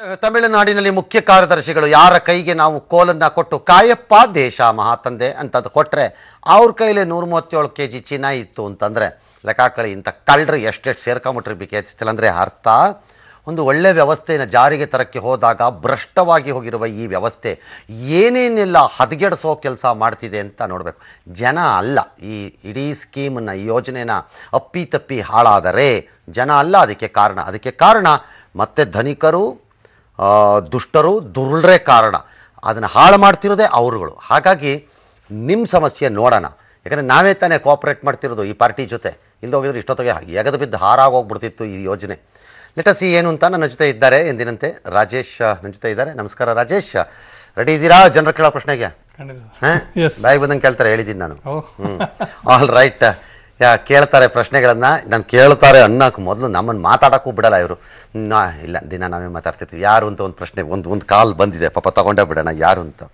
ತಮಿಳುನಾಡಿನಲ್ಲಿ ಮುಖ್ಯ ಕಾರ್ಯದರ್ಶಿಗಳು ಯಾರ ಕೈಗೆ ನಾವು ಕೋಲನ್ನ ಕೊಟ್ಟು ಕಾಯಪ್ಪ ದೇಶ ಮಹಾತಂದೆ ಅಂತದ್ದು ಕೊಟ್ಟರೆ ಅವ್ರ ಕೈಲಿ ನೂರ ಮೂವತ್ತೇಳು ಕೆ ಜಿ ಚಿನ್ನ ಇತ್ತು ಅಂತಂದರೆ ಲೆಕ್ಕಾಕಳಿ ಇಂಥ ಕಳ್ಳರು ಎಷ್ಟೆಷ್ಟು ಸೇರ್ಕೊಂಬಿಟ್ಟಿರ್ಬೇಕು ಅಂದರೆ ಅರ್ಥ ಒಂದು ಒಳ್ಳೆ ವ್ಯವಸ್ಥೆಯನ್ನು ಜಾರಿಗೆ ತರಕ್ಕೆ ಹೋದಾಗ ಭ್ರಷ್ಟವಾಗಿ ಹೋಗಿರುವ ಈ ವ್ಯವಸ್ಥೆ ಏನೇನೆಲ್ಲ ಹದಗೆಡಿಸೋ ಕೆಲಸ ಮಾಡ್ತಿದೆ ಅಂತ ನೋಡಬೇಕು ಜನ ಅಲ್ಲ ಈ ಇಡೀ ಸ್ಕೀಮನ್ನು ಈ ಯೋಜನೆನ ಅಪ್ಪಿ ತಪ್ಪಿ ಹಾಳಾದರೆ ಜನ ಅಲ್ಲ ಅದಕ್ಕೆ ಕಾರಣ ಅದಕ್ಕೆ ಕಾರಣ ಮತ್ತೆ ಧನಿಕರು ಆ, ದುಷ್ಟರು ದುರುಳ್ರೆ ಕಾರಣ ಅದನ್ನು ಹಾಳು ಮಾಡ್ತಿರೋದೇ ಅವರುಗಳು ಹಾಗಾಗಿ ನಿಮ್ಮ ಸಮಸ್ಯೆ ನೋಡೋಣ ಯಾಕಂದರೆ ನಾವೇ ತಾನೇ ಕೋಆಪ್ರೇಟ್ ಮಾಡ್ತಿರೋದು ಈ ಪಾರ್ಟಿ ಜೊತೆ ಇಲ್ಲದೆ ಹೋಗಿದ್ರೆ ಇಷ್ಟೊತ್ತಿಗೆ ಎಗದು ಬಿದ್ದು ಹಾರಾಗೋಗ್ಬಿಡ್ತಿತ್ತು ಈ ಯೋಜನೆ ಲೆಟಸಿ ಏನು ಅಂತ ನನ್ನ ಜೊತೆ ಇದ್ದಾರೆ ಎಂದಿನಂತೆ ರಾಜೇಶ್ ನನ್ನ ಜೊತೆ ಇದ್ದಾರೆ ನಮಸ್ಕಾರ ರಾಜೇಶ್ ರೆಡಿ ಇದ್ದೀರಾ ಜನರ ಕೇಳೋ ಪ್ರಶ್ನೆಗೆ ಖಂಡಿತ ಹಾಂ Yes. ಬಾಯಿಗೆ ಬಂದಂಗೆ ಕೇಳ್ತಾರೆ ಹೇಳಿದ್ದೀನಿ ನಾನು ಓ ಹ್ಞೂ ಆಲ್ ರೈಟ್ ಯಾ ಕೇಳ್ತಾರೆ ಪ್ರಶ್ನೆಗಳನ್ನು ನಾನು ಕೇಳ್ತಾರೆ ಅನ್ನೋಕೆ ಮೊದಲು ನಮ್ಮನ್ನು ಮಾತಾಡೋಕ್ಕೂ ಬಿಡಲ್ಲ ಇವರು ನಾ ಇಲ್ಲ ದಿನ ನಾವೇ ಮಾತಾಡ್ತಿರ್ತೀವಿ ಯಾರು ಅಂತ ಒಂದು ಪ್ರಶ್ನೆ ಒಂದು ಒಂದು ಕಾಲ್ ಬಂದಿದೆ ಪಾಪ ತಗೊಂಡೇ ಬಿಡೋಣ ಯಾರು ಅಂತ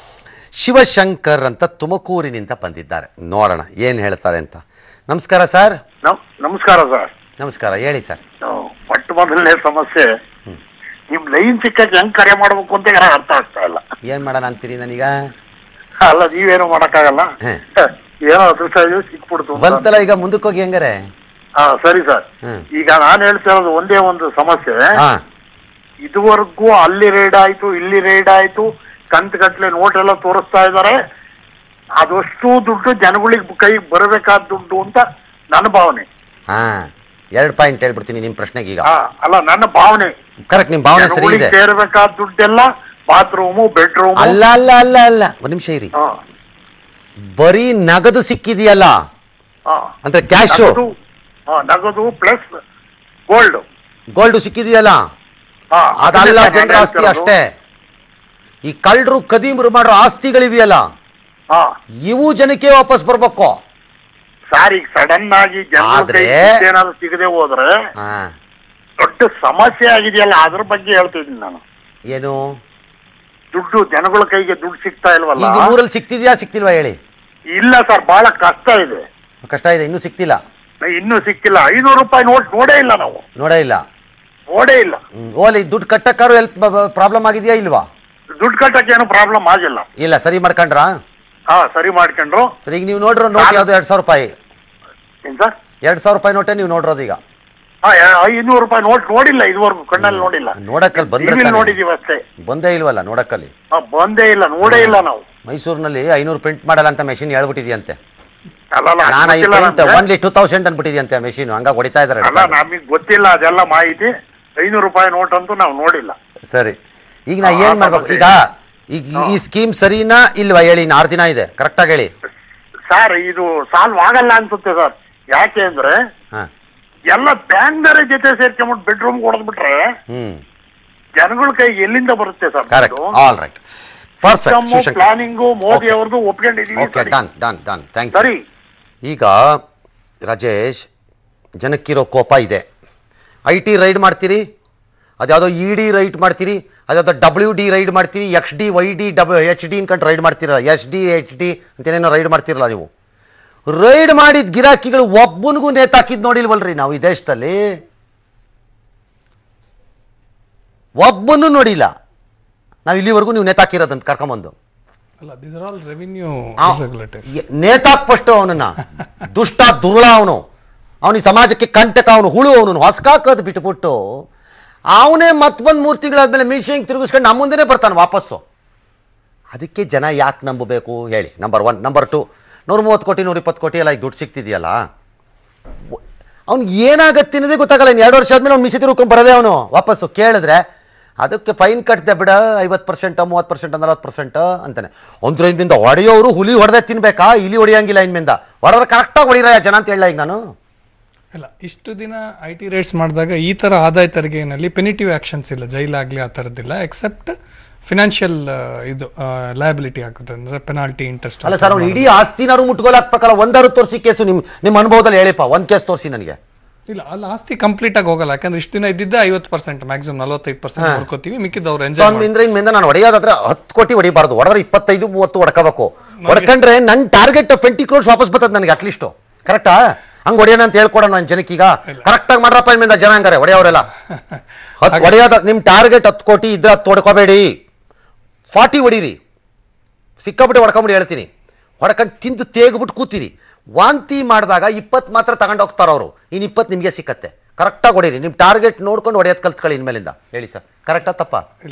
ಶಿವಶಂಕರ್ ಅಂತ ತುಮಕೂರಿನಿಂದ ಬಂದಿದ್ದಾರೆ ನೋಡೋಣ ಏನು ಹೇಳ್ತಾರೆ ಅಂತ ನಮಸ್ಕಾರ ಸರ್ ನಮ್- ನಮಸ್ಕಾರ ಸರ್ ನಮಸ್ಕಾರ ಹೇಳಿ ಸರ್ ನಾವು ಮೊಟ್ಟ ಮೊದಲನೇ ಸಮಸ್ಯೆ ನಿಮ್ ಲೈನ್ ಸಿಕ್ಕಕ್ಕೆ ಹೆಂಗ್ ಕರೆ ಮಾಡ್ಬೇಕು ಅಂತ ಯಾರು ಅರ್ಥ ಆಗ್ತಾ ಇಲ್ಲ ಏನು ಮಾಡೋಣ ಅಂತೀರಿ ನನೀಗ ಅಲ್ಲ ನೀವೇನು ಮಾಡಕ್ಕಾಗಲ್ಲ ಹ್ಮ್. ಏನೋ ಅದೃಷ್ಟ ಇದೆ, ಸಿಕ್ಬಿಡ್ತು ಅಂತ. ಬಂತಲ್ಲ ಈಗ ಮುಂದಕ್ಕೆ ಹೋಗಿ ಹೆಂಗಾರೆ ಹಾ ಸರಿ ಸರ್ ಹ್ಮ್. ಈಗ ನಾನು ಹೇಳ್ತಿರೋದು ಒಂದೇ ಒಂದು ಸಮಸ್ಯೆ ಹಾಂ ಇದುವರೆಗೂ ಅಲ್ಲಿ ರೇಡ್ ಆಯ್ತು ಇಲ್ಲಿ ರೇಡ್ ಆಯ್ತು ಕಂತು ಗಟ್ಲೆ ನೋಟ್ ಎಲ್ಲ ತೋರಿಸ್ತಾ ಇದ್ದಾರೆ ಅದಷ್ಟು ದುಡ್ಡು ಜನಗಳಿಗೆ ಕೈ ಬರಬೇಕಾದ ದುಡ್ಡು ಅಂತ ನನ್ನ ಭಾವನೆ ಹಾಂ ಎರಡು ಪಾಯಿಂಟ್ ಹೇಳ್ಬಿಡ್ತೀನಿ ನಿಮ್ಮ ಪ್ರಶ್ನೆಗೆ ಈಗ ಹಾ ಅಲ್ಲ ನನ್ನ ಭಾವನೆ ಕರೆಕ್ಟ್ ನಿಮ್ಮ ಭಾವನೆ ಸರಿ ಜನಗಳಿಗೆ ಇದೆ ಸೇರ್ಬೇಕಾದ ದುಡ್ಡೆಲ್ಲ ಬಾತ್ರೂಮು ಬೆಡ್ರೂಮ್ ಅಲ್ಲ ಅಲ್ಲ ಅಲ್ಲ ಅಲ್ಲ ಒಂದು ನಿಮಿಷ ಇರಿ ಹಾ ಬರೀ ನಗದು ಸಿಕ್ಕಿದೆಯಲ್ಲ ಹಾ ಅಂದ್ರೆ ಕ್ಯಾಶು ನಗದು ಹಾ, ನಗದು ಪ್ಲಸ್ ಗೋಲ್ಡ್ ಗೋಲ್ಡ್ ಸಿಕ್ಕಿದೆಯಲ್ಲ ಅದಲ್ಲ ಜನರ ಆಸ್ತಿ ಅಷ್ಟೇ ಈ ಕಳ್ಳರು ಕದೀಮರು ಮಾಡೋ ಆಸ್ತಿಗಳಿವೆಯಲ್ಲ ಹಾ ಇವು ಜನಕ್ಕೆ ವಾಪಸ್ ಬರ್ಬೇಕು ಸಾರ್ ಈಗ ಸಡನ್ ಆಗಿ ಜನರ ಆದ್ರೆ- ಏನಾದ್ರು ಸಿಗದೆ ಹೋದ್ರೆ ಹಾ ದೊಡ್ಡ ಸಮಸ್ಯೆ ಆಗಿದೆಯಲ್ಲ ಅದ್ರ ಬಗ್ಗೆ ಹೇಳ್ತಿದ್ದೀನಿ ನಾನು ಏನು ದುಡ್ಡು ಜನಗಳ ಕೈಗೆ ದುಡ್ಡು ಸಿಗ್ತಾ ಇಲ್ವಲ್ಲ ಈಗ ಊರಲ್ಲಿ ಸಿಕ್ತಿದ್ಯಾ ಸಿಕ್ತಿಲ್ವಾ ಹೇಳಿ ಇಲ್ಲ ಸರ್ ಬಹಳ ಕಷ್ಟ ಇದೆ ಕಷ್ಟ ಇದೆ ಇನ್ನೂ ಸಿಕ್ತಿಲ್ಲ ಇನ್ನೂ ಸಿಕ್ಕಿಲ್ಲ ಐನೂರು ರೂಪಾಯಿ ನೋಟ್ ನೋಡೇ ಇಲ್ಲ ನಾವು ನೋಡೇ ಇಲ್ಲ ನೋಡೇ ಇಲ್ಲ ಹ್ಮ್. ಓಲಿ ದುಡ್ಡು ಕಟ್ಟಕ್ಕಾರು ಹೆಲ್ಪ್ ಪ್ರಾಬ್ಲಮ್ ಆಗಿದೆಯಾ ಇಲ್ವಾ ದುಡ್ಡು ಕಟ್ಟಕ್ಕೆ ಏನು ಪ್ರಾಬ್ಲಮ್ ಆಗಿಲ್ಲ ಇಲ್ಲ ಸರಿ ಮಾಡ್ಕೊಂಡ್ರಾ ಹಾ ಸರಿ ಮಾಡ್ಕೊಂಡ್ರು ಸರಿ ಈಗ ನೀವು ನೋಡ್ರೋ ನೋಟ್ ಯಾವ್ದು ಎರಡು ಸಾವಿರ ರೂಪಾಯಿ ಏನ್ ಸರ್ ಎರಡು ಸಾವಿರ ರೂಪಾಯಿ ನೋಟೇ ನೀವು ನೋಡ್ರೋದು ಈಗ ಹಾ ಯಾ- ಐನೂರು ರೂಪಾಯಿ ನೋಟ್ ನೋಡಿಲ್ಲ ಇದುವರೆಗೂ ಕಣ್ಣಲ್ಲಿ ನೋಡಿಲ್ಲ ನೋಡಕ್ಕಲ್ಲಿ ಬಂದ್ರೆ ಟಿವಿಲಿ ತಾನೇ. ನೋಡಿದೀವಿ ಅಷ್ಟೇ ಬಂದೇ ಇಲ್ವಲ್ಲ ನೋಡಕ್ಕಲ್ಲಿ ಹಾ, ಬಂದೇ ಇಲ್ಲ ನೋಡೇ ಇಲ್ಲ ನಾವು ಮೈಸೂರಿನಲ್ಲಿ ಐನೂರು ಪ್ರಿಂಟ್ ಮಾಡಲ್ಲ ಅಂತ ಮೆಷಿನ್ ಹೇಳ್ಬಿಟ್ಟಿದ್ಯಂತೆ ಅಲ್ಲಲ್ಲ ಅದ್ ನಾನು ಈ ಗೊತ್ತಿಲ್ಲ ಪ್ರಿಂಟ್ ನಮ್ಗೆ. ಓನ್ಲಿ ಟೂ ತೌಸಂಡ್ ಅನ್ಬಿಟ್ಟಿದ್ಯಂತೆ ಮೆಷಿನ್ ಹಂಗಾಗಿ ಹೊಡಿತಾ ಇದಾರೆ ಅಲ್ಲ ನಮಗೆ ಗೊತ್ತಿಲ್ಲ ಅದೆಲ್ಲ ಮಾಹಿತಿ ಐನೂರು ರೂಪಾಯಿ ನೋಟ್ ಅಂತೂ ನಾವು ನೋಡಿಲ್ಲ ಸರಿ ಈಗ ನಾ ಆ, ಏನ್ ಆ ಮಾಡ್ಬೇಕು ಸಮಸ್ಯೆ. ಈಗ ಈಗ ಈ ಸ್ಕೀಮ್ ಸರಿನಾ ಇಲ್ವಾ ಹೇಳಿ ಇನ್ನು ಆರು ದಿನ ಇದೆ ಕರೆಕ್ಟಾಗಿ ಹೇಳಿ ಸರ್ ಇದು ಸಾಲ್ವ್ ಆಗಲ್ಲ ಅನ್ಸುತ್ತೆ ಸರ್ ಯಾಕೆ ಅಂದ್ರೆ ಹಾಂ ಎಲ್ಲ ಬ್ಯಾಂಕ್ದರ ಜೊತೆ ಸೇರ್ಕೊಂಡ್ಬಿಟ್ಟು ಬೆಡ್ರೂಮ್ ಹೊಡೆದ್ಬಿಟ್ರೆ ಹ್ಮ್ ಜನಗಳ ಕೈ ಎಲ್ಲಿಂದ ಬರುತ್ತೆ sir correct all right perfect Shivashankar planning Modi Okay. ಅವ್ರದ್ದು ಒಪ್ಕೊಂಡಿದೀವಿ ಓಕೆ ಸರಿ. Done done done thank you ಸರಿ ಈಗ ರಾಜೇಶ್ ಜನಕ್ಕಿರೋ ಕೋಪ ಇದೆ ಐ ಟಿ ರೈಡ್ ಮಾಡ್ತೀರಿ ಅದ್ಯಾವುದೋ ಇ ಡಿ ರೈಡ್ ಮಾಡ್ತೀರಿ ಅದ್ಯಾವುದೋ ಡಬ್ಲ್ಯೂ ಡಿ ರೈಡ್ ಮಾಡ್ತೀರಿ X D Y D W H D ಅನ್ಕೊಂಡು ರೈಡ್ ಮಾಡ್ತೀರಲ್ಲ ಎಸ್ ಡಿ ಎಚ್ ಡಿ ಅಂತೇನೇನೋ ರೈಡ್ ಮಾಡ್ತಿರಲ್ಲ ನೀವು ರೈಡ್ ಮಾಡಿದ ಗಿರಾಕಿಗಳು ಒಬ್ಬನಿಗೂ ನೇತಾಕಿದ್ ನೋಡಿಲ್ವಲ್ರಿ ನಾವು ಈ ದೇಶದಲ್ಲಿ ಒಬ್ಬನೂ ನೋಡಿಲ್ಲ ನಾವು ಇಲ್ಲಿವರೆಗೂ ನೀವು ನೇತಾಕಿರೋದಂತ ಕರ್ಕೊಂಬಂದು ಅಲ್ಲ ದೀಸ್ ಆರ್ ಆಲ್ ರೆವಿನ್ಯೂ ಆ- ರೆಗ್ಯುಲೇಟರ್ಸ್ ಎ- ನೇತಾಕ್ ಫಸ್ಟ್ ಅವನನ್ನ ದುಷ್ಟ ದುರುಳ ಅವನು ಅವನಿಗೆ ಸಮಾಜಕ್ಕೆ ಕಂಟಕ ಅವನು ಹುಳು ಅವನು ಹೊಸ್ಕಾಕೋದು ಬಿಟ್ಬಿಟ್ಟು ಅವನೇ ಮತ್ತೆ ಬಂದು ಮೂರು ತಿಂಗಳಾದ್ಮೇಲೆ ಮೀಶಂಗ್ ತಿರುಗಿಸ್ಕೊಂಡು ನಮ್ಮ ಮುಂದೆನೇ ಬರ್ತಾನೆ ವಾಪಸ್ಸು ಅದಕ್ಕೆ ಜನ ಯಾಕೆ ನಂಬಬೇಕು ಹೇಳಿ ನಂಬರ್ ಒನ್ ನಂಬರ್ ಟು ನೂರ ಮೂವತ್ತು ಕೋಟಿ ನೂರ ಇಪ್ಪತ್ತು ಕೋಟಿ ಎಲ್ಲ ಈಗ ದುಡ್ಡು ಸಿಗ್ತಿದೆಯಲ್ಲ ಅವ್ನಿಗೆ ಏನಾಗತ್ತೆ ಅನ್ನೋದೇ ಗೊತ್ತಾಗಲ್ಲ ಇನ್ನು ಎರಡು ವರ್ಷ ಆದ್ಮೇಲೆ ಅವ್ನು ಮಿಸಿ ತಿರ್ಕೊಂಡು ಬರೋದೇ ಅವನು ವಾಪಸ್ಸು ಕೇಳಿದ್ರೆ ಅದಕ್ಕೆ ಫೈನ್ ಕಟ್ದೆ ಬಿಡ ಐವತ್ತು ಪರ್ಸೆಂಟ್ ಮೂವತ್ತು ಪರ್ಸೆಂಟ್ ನಲ್ವತ್ತು ಪರ್ಸೆಂಟ್ ಅಂತಾನೆ ಅಂದ್ರೆ ಇನ್ಮಿಂದ ಹೊಡೆಯೋರು ಹುಲಿ ಹೊಡೆದೇ ತಿನ್ಬೇಕಾ ಇಲಿ ಹೊಡಿಯಂಗಿಲ್ಲ ಇನ್ಮಿಂದ ಹೊಡೆದ್ರೆ ಕರೆಕ್ಟಾಗಿ ಹೊಡಿರ ಜನ ಅಂತ ಹೇಳ ಈಗ ನಾನು ಇಲ್ಲ ಇಷ್ಟು ದಿನ ಐ ಟಿ ರೇಟ್ಸ್ ಮಾಡಿದಾಗ ಈ ಥರ ಆದಾಯ ತೆರಿಗೆನಲ್ಲಿ ಪೆನಿಟಿವ್ ಆಕ್ಷನ್ಸ್ ಇಲ್ಲ ಜೈಲಾಗಲಿ ಆ ಥರದ್ದಿಲ್ಲ ಎಕ್ಸೆಪ್ಟ್ ಫಿನಾನ್ಷಿಯಲ್ ಇದು ಲಯಬಿಲಿಟಿ ಆಗುತ್ತೆ ಅಂದರೆ ಪೆನಾಲ್ಟಿ ಇಂಟ್ರೆಸ್ಟ್ ಅಲ್ಲ ಸರ್ ಅವ್ನು ಇಡೀ ಆಸ್ತಿನಾರು ಮುಟ್ಗೋಲ್ ಹಾಕ್ಬೇಕಲ್ಲ ಒಂದಾರು ತೋರಿಸಿ ಕೇಸು ನಿಮ್ಮ ನಿಮ್ಮ ಅನುಭವದಲ್ಲಿ ಹೇಳಿಪ್ಪ ಒಂದು ಕೇಸ್ ತೋರಿಸಿ ನನಗೆ ಇಲ್ಲ ಅಲ್ಲಿ ಆಸ್ತಿ ಕಂಪ್ಲೀಟ್ ಆಗಿ ಹೋಗಲ್ಲ ಯಾಕಂದ್ರೆ ಇಷ್ಟು ದಿನ ಇದ್ದಿದ್ದೆ ಐವತ್ತು ಪರ್ಸೆಂಟ್ ಮ್ಯಾಕ್ಸಿಮಮ್ ನಲವತ್ತೈದು ಪರ್ಸೆಂಟ್ ನೋಡ್ಕೋತೀವಿ ಮಿಕ್ಕಿದ್ದು ಅವ್ರು ಸೊ ಎಂಜಾಯ್ ಅಂದ್ರೆ ಇನ್ಮೇಲೆ ನಾನು ಹೊಡೆಯೋದಾದ್ರೆ ಹತ್ತು ಕೋಟಿ ಹೊಡಿಬಾರ್ದು ಹೊಡೆದ್ರೆ ಇಪ್ಪತ್ತೈದು ಮೂವತ್ತು ಹೊಡ್ಕೋಬೇಕು ಹೊಡ್ಕೊಂಡ್ರೆ ನನ್ನ ಟಾರ್ಗೆಟ್ ಟ್ವೆಂಟಿ ಕ್ರೋರ್ಸ್ ವಾಪಸ್ ಬರ್ತದೆ ನನಗೆ ಅಟ್ಲೀಸ್ಟು ಕರೆಕ್ಟಾ ಹಂಗೆ ಹೊಡೆಯೋಣ ಅಂತ ಹೇಳ್ಕೊಡೋಣ ನನ್ನ ಜನಕ್ಕೀಗ ಕರೆಕ್ಟಾಗಿ ಮಾಡ್ರಪ್ಪ ಇನ್ಮೇಲೆ ಜನ ಹಂಗಾರೆ ಹೊಡೆಯೋರೆಲ್ಲ ಹತ್ತು ಹೊಡೆಯೋದ ನಿಮ್ಮ ಟಾರ್ಗೆಟ್ ಹತ್ತು ಕೋಟಿ ಇದ್ರೆ ಹತ್ತು ಹೊಡ್ಕೋಬೇಡಿ ಫಾರ್ಟಿ ಹೊಡೀರಿ ಸಿಕ್ಕಾಬಿಟ್ಟು ಹೊಡ್ಕೊಂಬಿಡಿ ಹೇಳ್ತೀನಿ ಹೊಡ್ಕೊಂಡು ತಿಂದು ತೇಗ್ಬಿಟ್ಟು ಕೂತೀರಿ ವಾಂತಿ ಮಾಡಿದಾಗ ಇಪ್ಪತ್ತು ಮಾತ್ರ ತಗೊಂಡು ಹೋಗ್ತಾರೆ ಅವರು ಇನ್ನು ಇಪ್ಪತ್ತು ನಿಮಗೆ ಸಿಕ್ಕತ್ತೆ ಕರೆಕ್ಟಾಗಿ ಹೊಡೀರಿ ನಿಮ್ಮ ಟಾರ್ಗೆಟ್ ನೋಡ್ಕೊಂಡು ಹೊಡೆಯೋದು ಕಲ್ತ್ಕೊಳ್ಳಿ ಇನ್ಮೇಲಿಂದ ಹೇಳಿ ಸರ್ ಕರೆಕ್ಟಾ ತಪ್ಪ